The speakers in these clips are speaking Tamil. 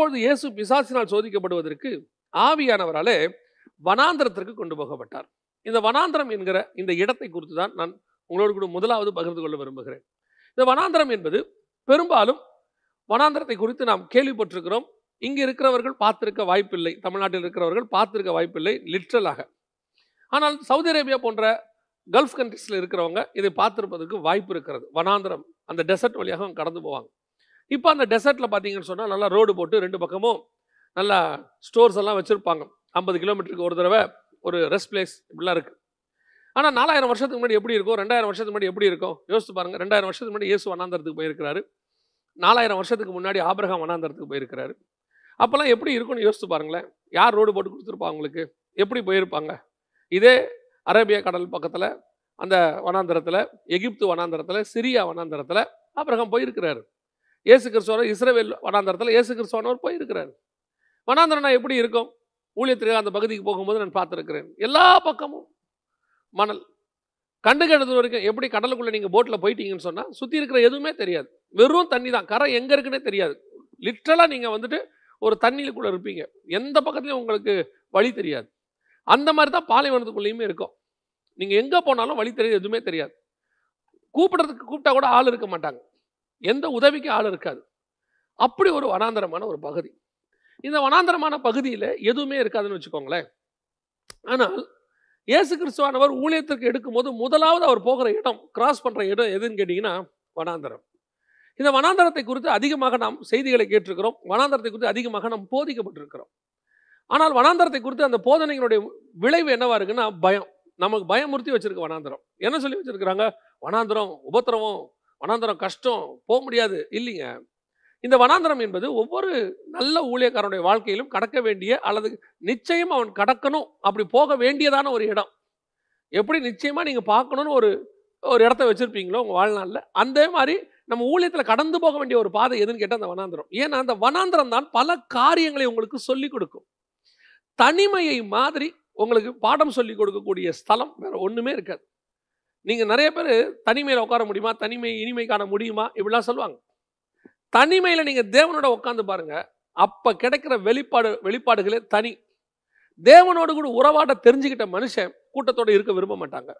அப்பொழுது இயேசு பிசாசினால் சோதிக்கப்படுவதற்கு ஆவியானவராலே வனாந்திரத்திற்கு கொண்டு போகப்பட்டார் இந்த வனாந்திரம் என்கிற இந்த இடத்தை குறித்து தான் நான் உங்களோடு கூட முதலாவது பகிர்ந்து கொள்ள விரும்புகிறேன் இந்த வனாந்திரம் என்பது பெரும்பாலும் வனாந்திரத்தை குறித்து நாம் கேள்விப்பட்டிருக்கிறோம் இங்கே இருக்கிறவர்கள் பார்த்திருக்க வாய்ப்பில்லை தமிழ்நாட்டில் இருக்கிறவர்கள் பார்த்திருக்க வாய்ப்பில்லை லிட்ரலாக ஆனால் சவுதி அரேபியா போன்ற கல்ஃப் கண்ட்ரீஸில் இருக்கிறவங்க இதை பார்த்திருப்பதற்கு வாய்ப்பு இருக்கிறது வனாந்திரம் அந்த டெசர்ட் வழியாக அவங்க கடந்து போவாங்க இப்போ அந்த டெசர்ட்டில் பார்த்தீங்கன்னு சொன்னால் நல்லா ரோடு போட்டு ரெண்டு பக்கமும் நல்லா ஸ்டோர்ஸ் எல்லாம் வச்சுருப்பாங்க ஐம்பது கிலோமீட்டருக்கு ஒரு தடவை ஒரு ரெஸ்ட் பிளேஸ் இப்படிலாம் இருக்குது ஆனால் நாலாயிரம் வருஷத்துக்கு முன்னாடி எப்படி இருக்கும் ரெண்டாயிரம் வருஷத்துக்கு முன்னாடி எப்படி இருக்கும் யோசிச்சு பாருங்க ரெண்டாயிரம் வருஷத்துக்கு முன்னாடி இயேசு வனாந்தரத்துக்கு போயிருக்கிறாரு நாலாயிரம் வருஷத்துக்கு முன்னாடி ஆபிரகாம் வனாந்தரத்துக்கு போயிருக்கிறாரு அப்போல்லாம் எப்படி இருக்கும்னு யோசிச்சு பாருங்களேன் யார் ரோடு போட்டு கொடுத்துருப்பா அவங்களுக்கு எப்படி போயிருப்பாங்க இதே அரேபிய கடல் பக்கத்தில் அந்த வனாந்தரத்தில் எகிப்து வனாந்தரத்தில் சிரியா வனாந்தரத்தில் ஆபிரகாம் போயிருக்கிறாரு இயேசு கிறிஸ்துவர் இஸ்ரேல் வனாந்தரத்தில் இயேசு கிறிஸ்துவானவர் போயிருக்கிறாரு வனாந்தரம்னா எப்படி இருக்கும் ஊழியத்திற்கு அந்த பகுதிக்கு போகும்போது நான் பார்த்துருக்கிறேன் எல்லா பக்கமும் மணல் கண்டு கிடது வரைக்கும் எப்படி கடலுக்குள்ளே நீங்கள் போட்டில் போயிட்டீங்கன்னு சொன்னால் சுற்றி இருக்கிற எதுவுமே தெரியாது வெறும் தண்ணி தான் கரை எங்கே இருக்குன்னே தெரியாது லிட்ரலாக நீங்கள் வந்துட்டு ஒரு தண்ணியிலுக்குள்ளே இருப்பீங்க எந்த பக்கத்துலையும் உங்களுக்கு வழி தெரியாது அந்த மாதிரி தான் பாலைவனத்துக்குள்ளேயுமே இருக்கும் நீங்கள் எங்கே போனாலும் வழி தெரியாது எதுவுமே தெரியாது கூப்பிடுறதுக்கு கூப்பிட்டா கூட ஆள் இருக்க மாட்டாங்க எந்த உதவிக்கு ஆள் இருக்காது அப்படி ஒரு வனாந்தரமான ஒரு பகுதி இந்த வனாந்தரமான பகுதியில் எதுவுமே இருக்காதுன்னு வச்சுக்கோங்களேன் ஆனால் இயேசு கிறிஸ்துவானவர் ஊழியத்திற்கு எடுக்கும்போது முதலாவது அவர் போகிற இடம் கிராஸ் பண்ணுற இடம் எதுன்னு கேட்டிங்கன்னா வனாந்தரம் இந்த வனாந்தரத்தை குறித்து அதிகமாக நாம் செய்திகளை கேட்டிருக்கிறோம் வனாந்தரத்தை குறித்து அதிகமாக நாம் போதிக்கப்பட்டிருக்கிறோம் ஆனால் வனாந்தரத்தை குறித்து அந்த போதனைகளுடைய விளைவு என்னவா இருக்குன்னா பயம் நமக்கு பயமுறுத்தி வச்சிருக்க வனாந்தரம் என்ன சொல்லி வச்சிருக்கிறாங்க வனாந்தரம் உபத்திரவம் வனாந்தரம் கஷ்டம் போக முடியாது இல்லைங்க இந்த வனாந்தரம் என்பது ஒவ்வொரு நல்ல ஊழியக்காரனுடைய வாழ்க்கையிலும் கடக்க வேண்டிய அல்லது நிச்சயம் அவன் கடக்கணும் அப்படி போக வேண்டியதான ஒரு இடம் எப்படி நிச்சயமாக நீங்கள் பார்க்கணுன்னு ஒரு ஒரு இடத்த வச்சுருப்பீங்களோ உங்கள் வாழ்நாளில் அந்த மாதிரி நம்ம ஊழியத்தில் கடந்து போக வேண்டிய ஒரு பாதை எதுன்னு கேட்டால் அந்த வனாந்தரம் ஏன்னா அந்த வனாந்தரம் தான் பல காரியங்களை உங்களுக்கு சொல்லிக் கொடுக்கும் தனிமையை மாதிரி உங்களுக்கு பாடம் சொல்லி கொடுக்கக்கூடிய ஸ்தலம் வேற ஒன்றுமே இருக்காது நீங்கள் நிறைய பேர் தனிமையில் உட்கார முடியுமா தனிமை இனிமை காண முடியுமா இப்படிலாம் சொல்லுவாங்க தனிமையில் நீங்கள் தேவனோட உட்காந்து பாருங்க அப்போ கிடைக்கிற வெளிப்பாடு வெளிப்பாடுகளே தனி தேவனோடு கூட உறவாட தெரிஞ்சுக்கிட்ட மனுஷன் கூட்டத்தோட இருக்க விரும்ப மாட்டாங்க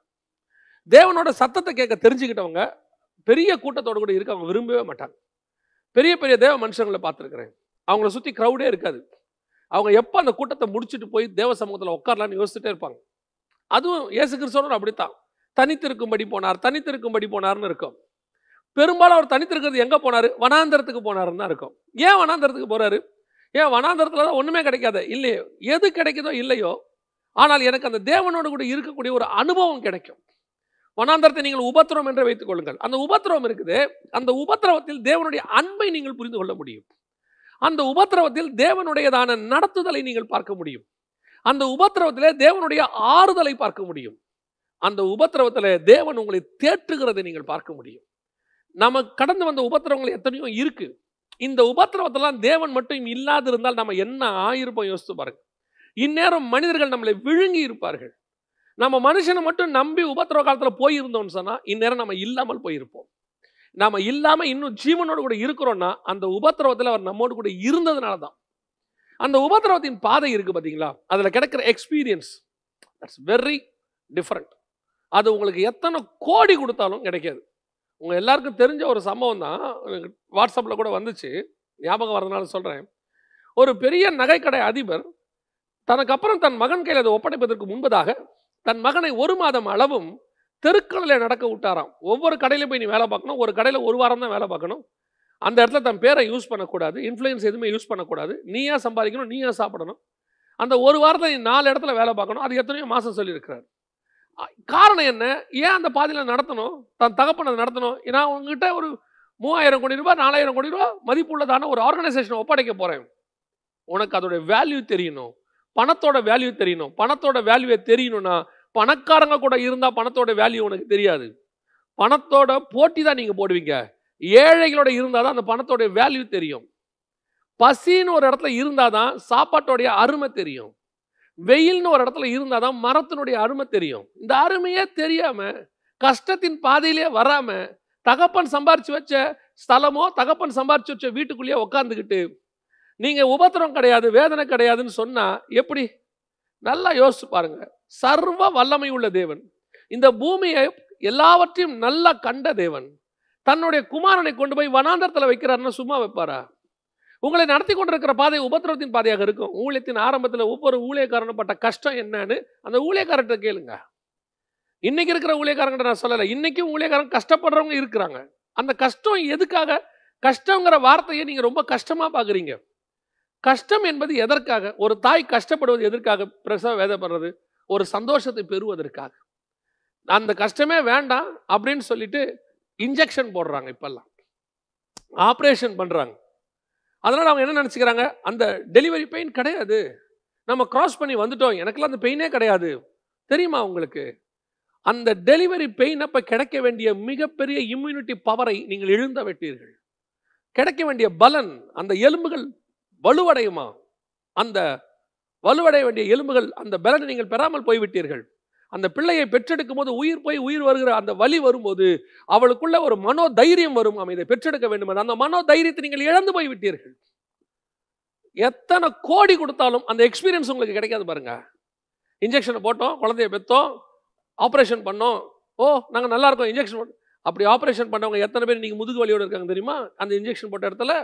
தேவனோட சத்தத்தை கேட்க தெரிஞ்சுக்கிட்டவங்க பெரிய கூட்டத்தோட கூட இருக்க அவங்க விரும்பவே மாட்டாங்க பெரிய பெரிய தேவ மனுஷங்களை பார்த்துருக்குறேன் அவங்கள சுற்றி க்ரௌடே இருக்காது அவங்க எப்போ அந்த கூட்டத்தை முடிச்சுட்டு போய் தேவ சமூகத்தில் உட்காரலான்னு யோசிச்சுட்டே இருப்பாங்க அதுவும் இயேசு கிறிஸ்தவரும் அப்படித்தான் தனித்திருக்கும்படி போனார் தனித்திருக்கும்படி போனார்னு இருக்கும் பெரும்பாலும் அவர் தனித்திருக்கிறது எங்கே போனார் வனாந்தரத்துக்கு போனாருன்னு தான் இருக்கும் ஏன் வனாந்தரத்துக்கு போகிறாரு ஏன் வனாந்தரத்தில் தான் ஒன்றுமே கிடைக்காது இல்லையோ எது கிடைக்குதோ இல்லையோ ஆனால் எனக்கு அந்த தேவனோடு கூட இருக்கக்கூடிய ஒரு அனுபவம் கிடைக்கும் வனாந்தரத்தை நீங்கள் உபத்திரவம் என்று வைத்துக் கொள்ளுங்கள் அந்த உபத்திரவம் இருக்குது அந்த உபத்திரவத்தில் தேவனுடைய அன்பை நீங்கள் புரிந்து கொள்ள முடியும் அந்த உபத்திரவத்தில் தேவனுடையதான நடத்துதலை நீங்கள் பார்க்க முடியும் அந்த உபத்திரவத்திலே தேவனுடைய ஆறுதலை பார்க்க முடியும் அந்த உபத்திரவத்தில் தேவன் உங்களை தேற்றுகிறதை நீங்கள் பார்க்க முடியும் நம்ம கடந்து வந்த உபத்திரவங்கள் எத்தனையோ இருக்கு இந்த உபத்திரவத்தெல்லாம் தேவன் மட்டும் இல்லாது இருந்தால் நம்ம என்ன ஆயிருப்போம் யோசித்து பாருங்க இந்நேரம் மனிதர்கள் நம்மளை விழுங்கி இருப்பார்கள் நம்ம மனுஷனை மட்டும் நம்பி உபத்திரவ காலத்தில் போயிருந்தோம்னு சொன்னால் இந்நேரம் நம்ம இல்லாமல் போயிருப்போம் நாம இல்லாமல் இன்னும் ஜீவனோடு கூட இருக்கிறோம்னா அந்த உபத்திரவத்தில் அவர் நம்மோடு கூட இருந்ததுனால தான் அந்த உபத்திரவத்தின் பாதை இருக்குது பார்த்தீங்களா அதில் கிடைக்கிற எக்ஸ்பீரியன்ஸ் தட்ஸ் வெரி டிஃப்ரெண்ட் அது உங்களுக்கு எத்தனை கோடி கொடுத்தாலும் கிடைக்காது உங்கள் எல்லாருக்கும் தெரிஞ்ச ஒரு சம்பவம் தான் வாட்ஸ்அப்பில் கூட வந்துச்சு ஞாபகம் வரதுனால சொல்கிறேன் ஒரு பெரிய நகைக்கடை அதிபர் தனக்கு அப்புறம் தன் மகன் கையில் அதை ஒப்படைப்பதற்கு முன்பதாக தன் மகனை ஒரு மாதம் அளவும் தெருக்களில் நடக்க விட்டாராம் ஒவ்வொரு கடையிலும் போய் நீ வேலை பார்க்கணும் ஒரு கடையில் ஒரு வாரம் தான் வேலை பார்க்கணும் அந்த இடத்துல தன் பேரை யூஸ் பண்ணக்கூடாது இன்ஃப்ளூயன்ஸ் எதுவுமே யூஸ் பண்ணக்கூடாது நீயா சம்பாதிக்கணும் நீயா சாப்பிடணும் அந்த ஒரு வாரத்தில் நீ நாலு இடத்துல வேலை பார்க்கணும் அது எத்தனையோ மாதம் சொல்லியிருக்கிறார் அ- காரணம் என்ன ஏன் அந்த பாதையில் நடத்தணும் தன் தகப்பனை நடத்தணும் நான் உங்ககிட்ட ஒரு மூவாயிரம் கோடி ரூபாய் நாலாயிரம் கோடி ரூபாய் மதிப்புள்ளதான ஒரு ஆர்கனைசேஷனை ஒப்படைக்க போகிறேன் உனக்கு அதோட வேல்யூ தெரியணும் பணத்தோட வேல்யூ தெரியணும் பணத்தோட வேல்யூவை தெரியணும்னா பணக்காரங்க கூட இருந்தால் பணத்தோட வேல்யூ உனக்கு தெரியாது பணத்தோட போட்டி தான் நீங்கள் போடுவீங்க ஏழைகளோட இருந்தால் தான் அந்த பணத்தோட வேல்யூ தெரியும் பசின்னு ஒரு இடத்துல இருந்தால் தான் சாப்பாட்டோடைய அருமை தெரியும் வெயில்னு ஒரு இடத்துல இருந்தால் தான் மரத்தினுடைய அருமை தெரியும் இந்த அருமையே தெரியாம கஷ்டத்தின் பாதையிலே வராம தகப்பன் சம்பாரிச்சு வச்ச ஸ்தலமோ தகப்பன் சம்பாரிச்சு வச்ச வீட்டுக்குள்ளேயே உட்காந்துக்கிட்டு நீங்க உபத்திரம் கிடையாது வேதனை கிடையாதுன்னு சொன்னா எப்படி நல்லா யோசிச்சு பாருங்க சர்வ வல்லமை உள்ள தேவன் இந்த பூமியை எல்லாவற்றையும் நல்லா கண்ட தேவன் தன்னுடைய குமாரனை கொண்டு போய் வனாந்தரத்தில் வைக்கிறாருன்னா சும்மா வைப்பாரா உங்களை நடத்தி கொண்டிருக்கிற பாதை உபத்திரவத்தின் பாதையாக இருக்கும் ஊழியத்தின் ஆரம்பத்தில் ஒவ்வொரு ஊழியக்காரனும் பட்ட கஷ்டம் என்னன்னு அந்த ஊழியக்காரர்கிட்ட கேளுங்க இன்னைக்கு இருக்கிற ஊழியக்காரங்கிட்ட நான் சொல்லலை இன்னைக்கும் ஊழியக்காரங்க கஷ்டப்படுறவங்க இருக்கிறாங்க அந்த கஷ்டம் எதுக்காக கஷ்டங்கிற வார்த்தையை நீங்க ரொம்ப கஷ்டமா பாக்குறீங்க கஷ்டம் என்பது எதற்காக ஒரு தாய் கஷ்டப்படுவது எதற்காக பிரசவ வேதப்படுறது ஒரு சந்தோஷத்தை பெறுவதற்காக அந்த கஷ்டமே வேண்டாம் அப்படின்னு சொல்லிட்டு இன்ஜெக்ஷன் போடுறாங்க இப்பெல்லாம் ஆப்ரேஷன் பண்றாங்க அதனால அவங்க என்ன நினச்சிக்கிறாங்க அந்த டெலிவரி பெயின் கிடையாது நம்ம கிராஸ் பண்ணி வந்துட்டோம் எனக்கெல்லாம் அந்த பெயினே கிடையாது தெரியுமா உங்களுக்கு அந்த டெலிவரி பெயின் அப்ப கிடைக்க வேண்டிய மிகப்பெரிய இம்யூனிட்டி பவரை நீங்கள் இழந்த விட்டீர்கள் கிடைக்க வேண்டிய பலன் அந்த எலும்புகள் வலுவடையுமா அந்த வலுவடைய வேண்டிய எலும்புகள் அந்த பலனை நீங்கள் பெறாமல் போய்விட்டீர்கள் அந்த பிள்ளையை பெற்றெடுக்கும் போது உயிர் போய் உயிர் வருகிற அந்த வலி வரும்போது அவளுக்குள்ள ஒரு மனோ தைரியம் வரும் அவன் இதை பெற்றெடுக்க வேண்டும் என்று. அந்த மனோ தைரியத்தை நீங்கள் இழந்து போய் விட்டீர்கள் எத்தனை கோடி கொடுத்தாலும் அந்த எக்ஸ்பீரியன்ஸ் உங்களுக்கு கிடைக்காது பாருங்க இன்ஜெக்ஷனை போட்டோம் குழந்தைய பெற்றோம் ஆப்ரேஷன் பண்ணோம் ஓ நாங்கள் நல்லா இருக்கோம் இன்ஜெக்ஷன் அப்படி ஆப்ரேஷன் பண்ணவங்க எத்தனை பேர் நீங்கள் முதுகு வலியோடு இருக்காங்க தெரியுமா அந்த இன்ஜெக்ஷன் போட்ட இடத்துல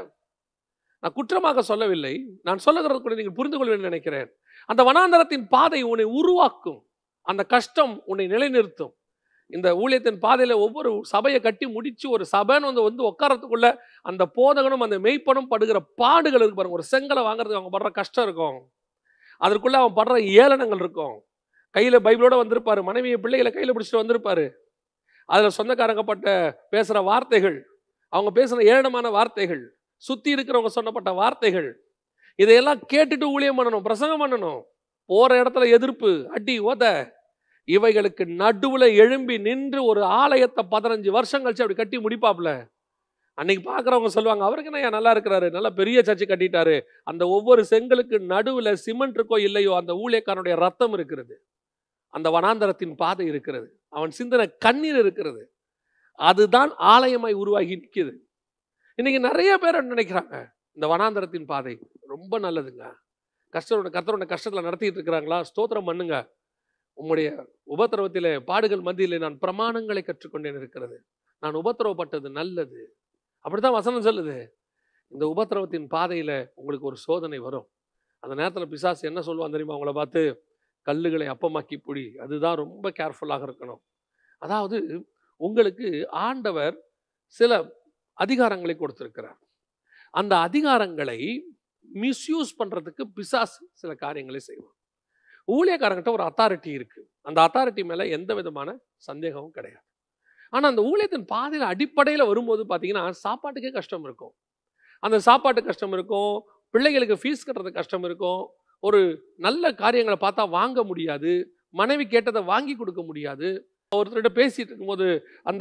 நான் குற்றமாக சொல்லவில்லை நான் சொல்லுகிறது கூட நீங்கள் புரிந்து கொள்வேன் நினைக்கிறேன் அந்த வனாந்தரத்தின் பாதை உன்னை உருவாக்கும் அந்த கஷ்டம் உன்னை நிலைநிறுத்தும் இந்த ஊழியத்தின் பாதையில ஒவ்வொரு சபையை கட்டி முடிச்சு ஒரு சபைன்னு வந்து வந்து உட்காரத்துக்குள்ள அந்த போதகனும் அந்த மெய்ப்பனும் படுகிற பாடுகள் இருக்கு பாருங்க ஒரு செங்கலை வாங்குறதுக்கு அவங்க படுற கஷ்டம் இருக்கும் அதற்குள்ள அவன் படுற ஏளனங்கள் இருக்கும் கையில பைபிளோட வந்திருப்பாரு மனைவியை பிள்ளைகளை கையில பிடிச்சிட்டு வந்திருப்பாரு அதுல சொந்தக்காரங்க பட்ட பேசுற வார்த்தைகள் அவங்க பேசுன ஏளனமான வார்த்தைகள் சுத்தி இருக்கிறவங்க சொன்னப்பட்ட வார்த்தைகள் இதையெல்லாம் கேட்டுட்டு ஊழியம் பண்ணணும் பிரசங்கம் பண்ணணும் போற இடத்துல எதிர்ப்பு அடி உத இவைகளுக்கு நடுவுல எழும்பி நின்று ஒரு ஆலயத்தை பதினஞ்சு வருஷம் கழிச்சு அப்படி கட்டி முடிப்பாப்ல அன்னைக்கு பார்க்குறவங்க சொல்லுவாங்க அவருக்கு என்ன நல்லா இருக்கிறாரு நல்ல பெரிய சர்ச்சு கட்டிட்டாரு அந்த ஒவ்வொரு செங்கலுக்கு நடுவுல சிமெண்ட் இருக்கோ இல்லையோ அந்த ஊழியக்காரனுடைய ரத்தம் இருக்கிறது அந்த வனாந்தரத்தின் பாதை இருக்கிறது அவன் சிந்தனை கண்ணீர் இருக்கிறது அதுதான் ஆலயமாய் உருவாகி நிற்கிது இன்னைக்கு நிறைய பேர் என்ன நினைக்கிறாங்க இந்த வனாந்தரத்தின் பாதை ரொம்ப நல்லதுங்க கஷ்டரோட கர்த்தரோட கஷ்டத்தில் நடத்திட்டு இருக்கிறாங்களா ஸ்தோத்திரம் பண்ணுங்க உம்முடைய உபத்திரவத்திலே பாடுகள் மத்தியிலே நான் பிரமாணங்களை கற்றுக்கொண்டேன் இருக்கிறது நான் உபத்திரவப்பட்டது நல்லது அப்படித்தான் வசனம் சொல்லுது இந்த உபத்திரவத்தின் பாதையில உங்களுக்கு ஒரு சோதனை வரும் அந்த நேரத்தில் பிசாசு என்ன சொல்லுவான் தெரியுமா உங்களை பார்த்து கல்லுகளை அப்பமாக்கி புடி அதுதான் ரொம்ப கேர்ஃபுல்லாக இருக்கணும் அதாவது உங்களுக்கு ஆண்டவர் சில அதிகாரங்களை கொடுத்திருக்கிறார் அந்த அதிகாரங்களை மிஸ்யூஸ் பண்றதுக்கு பிசாசு சில காரியங்களை செய்வான் ஊழியக்காரங்கிட்ட ஒரு அத்தாரிட்டி இருக்கு அந்த அத்தாரிட்டி மேல எந்த விதமான சந்தேகமும் கிடையாது ஆனா அந்த ஊழியத்தின் பாதையில அடிப்படையில வரும்போது பாத்தீங்கன்னா சாப்பாட்டுக்கே கஷ்டம் இருக்கும் அந்த சாப்பாட்டு கஷ்டம் இருக்கும் பிள்ளைகளுக்கு ஃபீஸ் கட்டுறது கஷ்டம் இருக்கும் ஒரு நல்ல காரியங்களை பார்த்தா வாங்க முடியாது மனைவி கேட்டதை வாங்கி கொடுக்க முடியாது ஒருத்தர்கிட்ட பேசிட்டு இருக்கும்போது அந்த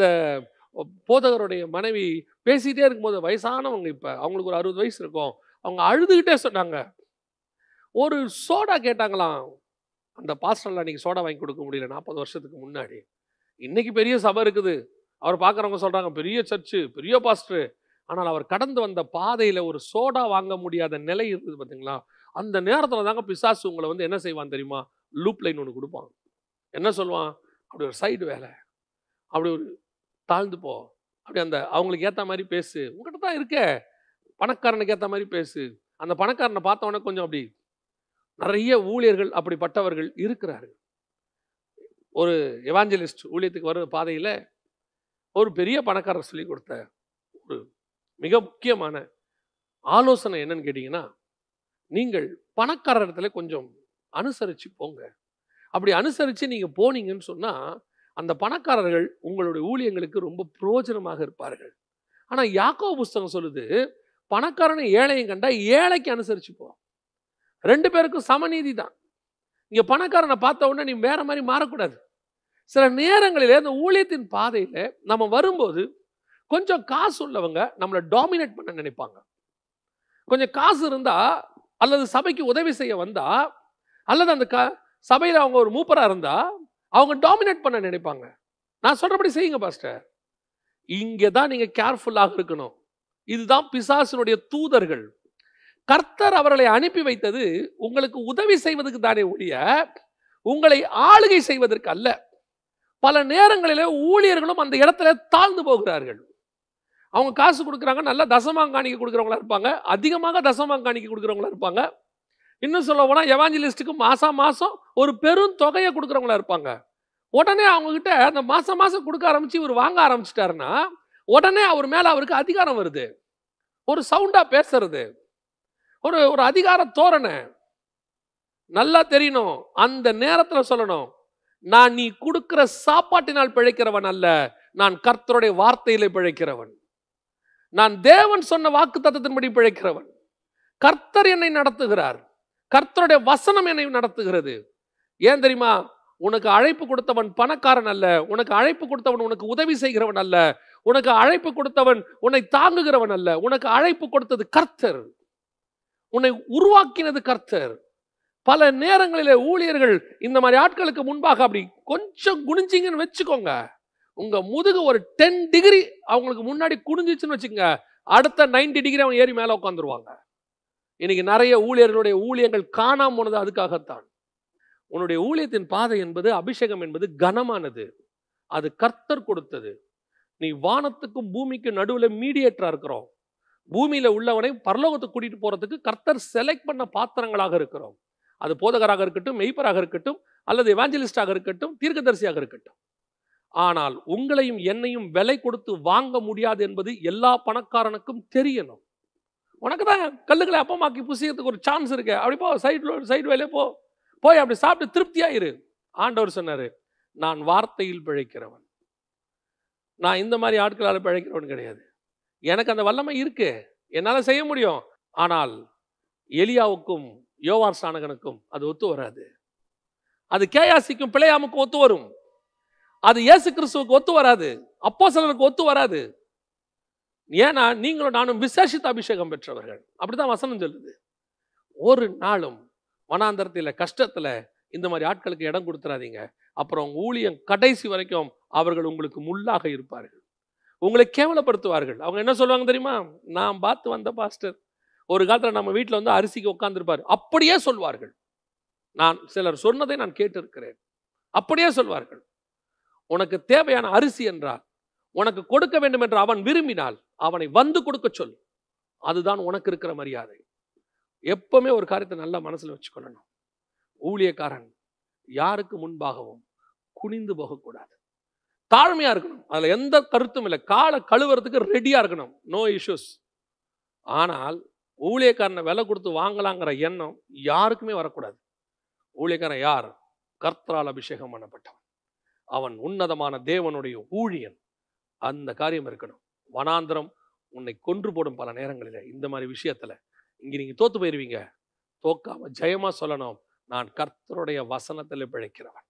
போதகருடைய மனைவி பேசிட்டே இருக்கும்போது வயசானவங்க இப்போ அவங்களுக்கு ஒரு அறுபது வயசு இருக்கும் அவங்க அழுதுகிட்டே சொன்னாங்க ஒரு சோடா கேட்டாங்களாம் அந்த பாஸ்டர்ல அன்னைக்கு சோடா வாங்கி கொடுக்க முடியல நாற்பது வருஷத்துக்கு முன்னாடி இன்னைக்கு பெரிய சபை இருக்குது அவர் பார்க்குறவங்க சொல்றாங்க பெரிய சர்ச்சு பெரிய பாஸ்டர் ஆனால் அவர் கடந்து வந்த பாதையில ஒரு சோடா வாங்க முடியாத நிலை இருக்குது பார்த்தீங்களா அந்த நேரத்துல தாங்க பிசாசு உங்களை வந்து என்ன செய்வான் தெரியுமா லூப் லைன் ஒன்று கொடுப்பான் என்ன சொல்லுவான் அப்படி ஒரு சைடு வேலை அப்படி ஒரு தாழ்ந்து போ அப்படி அந்த அவங்களுக்கு ஏற்ற மாதிரி பேசு உங்ககிட்ட தான் இருக்க பணக்காரனுக்கு ஏற்ற மாதிரி பேசு அந்த பணக்காரனை பார்த்த உடனே கொஞ்சம் அப்படி நிறைய ஊழியர்கள் அப்படிப்பட்டவர்கள் இருக்கிறார்கள் ஒரு எவாஞ்சலிஸ்ட் ஊழியத்துக்கு வர பாதையில் ஒரு பெரிய பணக்காரர் சொல்லி கொடுத்த ஒரு மிக முக்கியமான ஆலோசனை என்னன்னு கேட்டிங்கன்னா நீங்கள் பணக்காரர் இடத்துல கொஞ்சம் அனுசரித்து போங்க அப்படி அனுசரித்து நீங்கள் போனீங்கன்னு சொன்னால் அந்த பணக்காரர்கள் உங்களுடைய ஊழியங்களுக்கு ரொம்ப பிரயோஜனமாக இருப்பார்கள் ஆனால் யாக்கோ புஸ்தகம் சொல்லுது பணக்காரனை ஏழையும் கண்டா ஏழைக்கு அனுசரிச்சு போ ரெண்டு பேருக்கும் சமநீதி தான் இங்க பணக்காரனை பார்த்த உடனே நீ வேற மாதிரி மாறக்கூடாது சில நேரங்களிலே அந்த ஊழியத்தின் பாதையில நம்ம வரும்போது கொஞ்சம் காசு உள்ளவங்க நம்மளை டாமினேட் பண்ண நினைப்பாங்க கொஞ்சம் காசு இருந்தா அல்லது சபைக்கு உதவி செய்ய வந்தா அல்லது அந்த க சபையில் அவங்க ஒரு மூப்பரா இருந்தா அவங்க டாமினேட் பண்ண நினைப்பாங்க நான் சொல்றபடி செய்யுங்க பாஸ்டர் இங்கே தான் நீங்க கேர்ஃபுல்லாக இருக்கணும் இதுதான் பிசாசினுடைய தூதர்கள் கர்த்தர் அவர்களை அனுப்பி வைத்தது உங்களுக்கு உதவி செய்வதற்கு தானே ஒழிய உங்களை ஆளுகை செய்வதற்கு அல்ல பல நேரங்களிலே ஊழியர்களும் அந்த இடத்துல தாழ்ந்து போகிறார்கள் அவங்க காசு கொடுக்குறாங்க நல்லா தசமாங்க காணிக்கை கொடுக்குறவங்களா இருப்பாங்க அதிகமாக தசமாங்க காணிக்கை கொடுக்குறவங்களா இருப்பாங்க இன்னும் சொல்ல போனால் எவாஞ்சலிஸ்ட்டுக்கு மாசம் மாசம் ஒரு பெரும் தொகையை கொடுக்குறவங்களா இருப்பாங்க உடனே அவங்க கிட்ட அந்த மாசம் மாசம் கொடுக்க ஆரம்பிச்சு இவர் வாங்க ஆரம்பிச்சிட்டாருன்னா உடனே அவர் மேல அவருக்கு அதிகாரம் வருது ஒரு சவுண்டா பேசுறது ஒரு ஒரு அதிகார தோரணை நல்லா தெரியணும் அந்த நேரத்துல சொல்லணும் நான் நீ கொடுக்கிற சாப்பாட்டினால் பிழைக்கிறவன் அல்ல நான் கர்த்தருடைய வார்த்தையிலே பிழைக்கிறவன் நான் தேவன் சொன்ன வாக்கு தத்தத்தின்படி பிழைக்கிறவன் கர்த்தர் என்னை நடத்துகிறார் கர்த்தருடைய வசனம் என்னை நடத்துகிறது ஏன் தெரியுமா உனக்கு அழைப்பு கொடுத்தவன் பணக்காரன் அல்ல உனக்கு அழைப்பு கொடுத்தவன் உனக்கு உதவி செய்கிறவன் அல்ல உனக்கு அழைப்பு கொடுத்தவன் உன்னை தாங்குகிறவன் அல்ல உனக்கு அழைப்பு கொடுத்தது கர்த்தர் உன்னை உருவாக்கினது கர்த்தர் பல நேரங்களிலே ஊழியர்கள் இந்த மாதிரி ஆட்களுக்கு முன்பாக அப்படி கொஞ்சம் குனிஞ்சிங்கன்னு வச்சுக்கோங்க உங்க முதுகு ஒரு டென் டிகிரி அவங்களுக்கு முன்னாடி குனிஞ்சிச்சுன்னு வச்சுக்கோங்க அடுத்த 90 டிகிரி அவங்க ஏறி மேலே உட்காந்துருவாங்க இன்னைக்கு நிறைய ஊழியர்களுடைய ஊழியங்கள் காணாம போனது அதுக்காகத்தான் உன்னுடைய ஊழியத்தின் பாதை என்பது அபிஷேகம் என்பது கனமானது அது கர்த்தர் கொடுத்தது நீ வானத்துக்கும் பூமிக்கும் நடுவில் மீடியேட்டரா இருக்கிறோம் பூமியில உள்ளவனை பரலோகத்துக்கு கூட்டிட்டு போறதுக்கு கர்த்தர் செலக்ட் பண்ண பாத்திரங்களாக இருக்கிறோம் அது போதகராக இருக்கட்டும் மெய்ப்பராக இருக்கட்டும் அல்லது எவாஞ்சலிஸ்டாக இருக்கட்டும் தீர்க்கதரிசியாக இருக்கட்டும் ஆனால் உங்களையும் என்னையும் விலை கொடுத்து வாங்க முடியாது என்பது எல்லா பணக்காரனுக்கும் தெரியணும் உனக்கு தான் கல்லுகளை அப்பமாக்கி புசிக்கிறதுக்கு ஒரு சான்ஸ் இருக்கு அப்படி போ சைடு சைடு வேலையே போ போய் அப்படி சாப்பிட்டு திருப்தியாயிரு ஆண்டவர் சொன்னாரு நான் வார்த்தையில் பிழைக்கிறவன் நான் இந்த மாதிரி ஆட்களால் பிழைக்கிறவன் கிடையாது எனக்கு அந்த வல்லமை இருக்கு என்னால செய்ய முடியும் ஆனால் எலியாவுக்கும் யோவார் சாணகனுக்கும் அது ஒத்து வராது அது கேயாசிக்கும் பிழையாமுக்கும் ஒத்து வரும் அது இயேசு கிறிஸ்துவுக்கு ஒத்து வராது அப்போ ஒத்து வராது ஏன்னா நீங்களும் நானும் விசேஷித்த அபிஷேகம் பெற்றவர்கள் அப்படிதான் வசனம் சொல்லுது ஒரு நாளும் வனாந்தரத்தில் கஷ்டத்துல இந்த மாதிரி ஆட்களுக்கு இடம் கொடுத்துறாதீங்க அப்புறம் உங்க ஊழியம் கடைசி வரைக்கும் அவர்கள் உங்களுக்கு முள்ளாக இருப்பார்கள் உங்களை கேவலப்படுத்துவார்கள் அவங்க என்ன சொல்லுவாங்க தெரியுமா நான் பார்த்து வந்த பாஸ்டர் ஒரு காலத்துல நம்ம வீட்டில் வந்து அரிசிக்கு உட்கார்ந்திருப்பார் அப்படியே சொல்வார்கள் நான் சிலர் சொன்னதை நான் கேட்டிருக்கிறேன் அப்படியே சொல்வார்கள் உனக்கு தேவையான அரிசி என்றால் உனக்கு கொடுக்க வேண்டும் என்று அவன் விரும்பினால் அவனை வந்து கொடுக்க சொல் அதுதான் உனக்கு இருக்கிற மரியாதை எப்பவுமே ஒரு காரியத்தை நல்லா மனசுல வச்சுக்கொள்ளணும் ஊழியக்காரன் யாருக்கு முன்பாகவும் குனிந்து போகக்கூடாது தாழ்மையா இருக்கணும் அதுல எந்த கருத்தும் இல்லை காலை கழுவுறதுக்கு ரெடியா இருக்கணும் நோ இஷ்யூஸ் ஆனால் ஊழியக்காரனை விலை கொடுத்து வாங்கலாங்கிற எண்ணம் யாருக்குமே வரக்கூடாது ஊழியக்காரன் யார் கர்த்தரால் அபிஷேகம் பண்ணப்பட்டவன் அவன் உன்னதமான தேவனுடைய ஊழியன் அந்த காரியம் இருக்கணும் வனாந்திரம் உன்னை கொன்று போடும் பல நேரங்களில் இந்த மாதிரி விஷயத்துல இங்க நீங்க தோத்து போயிருவீங்க தோக்காம ஜெயமா சொல்லணும் நான் கர்த்தருடைய வசனத்தில் பிழைக்கிறவன்